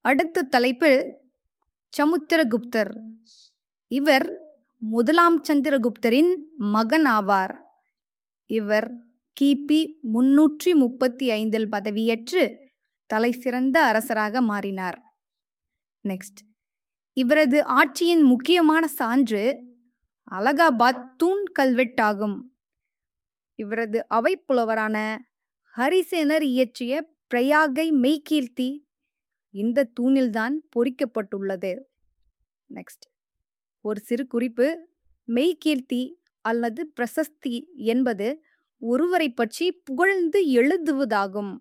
அடுத்த தலைப்பு சமுத்திரகுப்தர் இவர் முதலாம் சந்திரகுப்தரின் மகன் ஆவார் இவர் கிபி முன்னூற்றி முப்பத்தி ஐந்தில் பதவியேற்று தலைசிறந்த அரசராக மாறினார் நெக்ஸ்ட் இவரது ஆட்சியின் முக்கியமான சான்று அலகாபாத் தூண் கல்வெட்டாகும் இவரது அவைப்புலவரான ஹரிசேனர் இயற்றிய பிரயாகை மெய்கீர்த்தி இந்த தூணில்தான் பொறிக்கப்பட்டுள்ளது நெக்ஸ்ட் ஒரு சிறு குறிப்பு மெய்கீர்த்தி அல்லது பிரசஸ்தி என்பது ஒருவரை பற்றி புகழ்ந்து எழுதுவதாகும்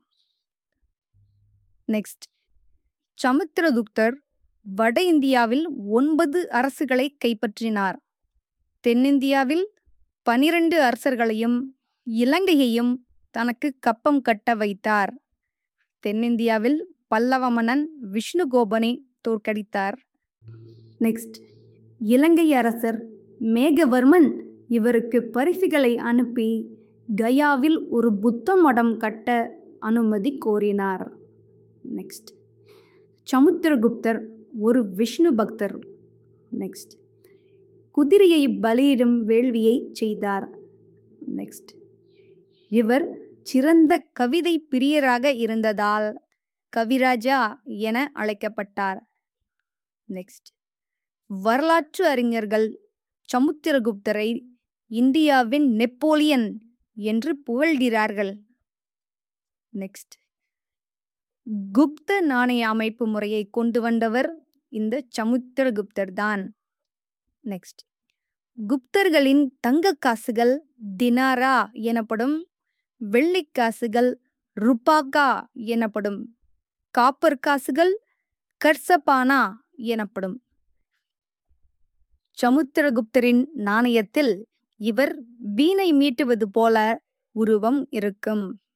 நெக்ஸ்ட் சமுத்திரகுப்தர் வட இந்தியாவில் ஒன்பது அரசுகளை கைப்பற்றினார் தென்னிந்தியாவில் பனிரெண்டு அரசர்களையும் இலங்கையையும் தனக்கு கப்பம் கட்ட வைத்தார் தென்னிந்தியாவில் பல்லவ மன்னன் விஷ்ணுகோபனை தோற்கடித்தார் நெக்ஸ்ட் இலங்கை அரசர் மேகவர்மன் இவருக்கு பரிசுகளை அனுப்பி கயாவில் ஒரு புத்த மடம் கட்ட அனுமதி கோரினார் நெக்ஸ்ட் சமுத்திரகுப்தர் ஒரு விஷ்ணு பக்தர் நெக்ஸ்ட் குதிரையை பலியிடும் வேள்வியை செய்தார் நெக்ஸ்ட் இவர் சிறந்த கவிதை பிரியராக இருந்ததால் கவிராஜா என அழைக்கப்பட்டார் நெக்ஸ்ட் வரலாற்று அறிஞர்கள் சமுத்திரகுப்தரை இந்தியாவின் நெப்போலியன் என்று புகழ்கிறார்கள் நெக்ஸ்ட் குப்த நாணய அமைப்பு முறையை கொண்டு வந்தவர் இந்த சமுத்திரகுப்தர் தான் நெக்ஸ்ட் குப்தர்களின் தங்க காசுகள் தினாரா எனப்படும் வெள்ளி காசுகள் ருபாகா எனப்படும் காப்பர் காசுகள் கர்சபானா எனப்படும் சமுத்திரகுப்தரின் நாணயத்தில் இவர் வீணை மீட்டுவது போல உருவம் இருக்கும்